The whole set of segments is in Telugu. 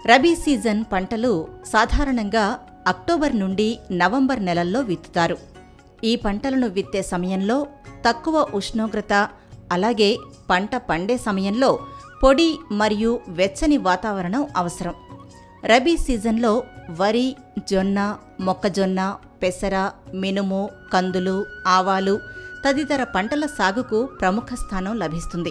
రబీ సీజన్ పంటలు సాధారణంగా అక్టోబర్ నుండి నవంబర్ నెలల్లో విత్తుతారు ఈ పంటలను విత్తే సమయంలో తక్కువ ఉష్ణోగ్రత అలాగే పంట పండే సమయంలో పొడి మరియు వెచ్చని వాతావరణం అవసరం రబీ సీజన్లో వరి జొన్న మొక్కజొన్న పెసర మినుము కందులు ఆవాలు తదితర పంటల సాగుకు ప్రముఖ స్థానం లభిస్తుంది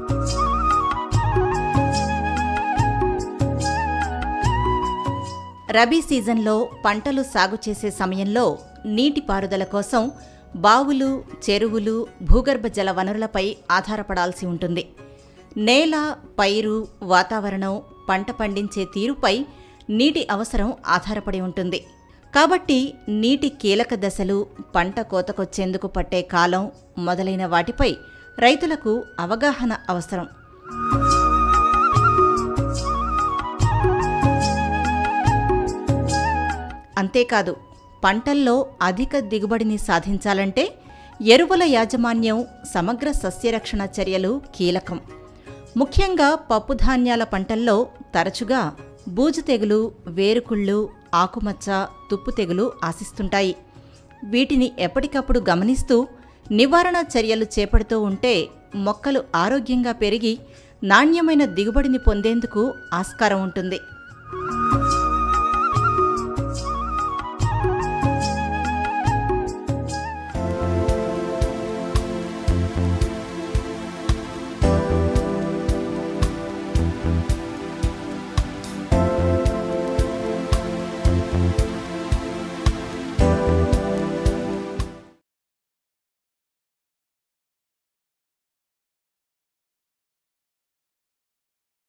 రబీ సీజన్లో పంటలు సాగు చేసే సమయంలో నీటిపారుదల కోసం బావులు చెరువులు భూగర్భ జల వనరులపై ఆధారపడాల్సి ఉంటుంది నేల పైరు వాతావరణం పంట పండించే తీరుపై నీటి అవసరం ఆధారపడి ఉంటుంది కాబట్టి నీటి కీలక దశలు పంట కోతకొచ్చేందుకు పట్టే కాలం మొదలైన వాటిపై రైతులకు అవగాహన అవసరం అంతేకాదు పంటల్లో అధిక దిగుబడిని సాధించాలంటే ఎరువుల యాజమాన్యం సమగ్ర సస్యరక్షణ చర్యలు కీలకం ముఖ్యంగా పప్పుధాన్యాల పంటల్లో తరచుగా బూజు తెగులు వేరుకుళ్ళు ఆకుమచ్చ తుప్పు తెగులు ఆశిస్తుంటాయి వీటిని ఎప్పటికప్పుడు గమనిస్తూ నివారణ చర్యలు చేపడుతూ ఉంటే మొక్కలు ఆరోగ్యంగా పెరిగి నాణ్యమైన దిగుబడిని పొందేందుకు ఆస్కారం ఉంటుంది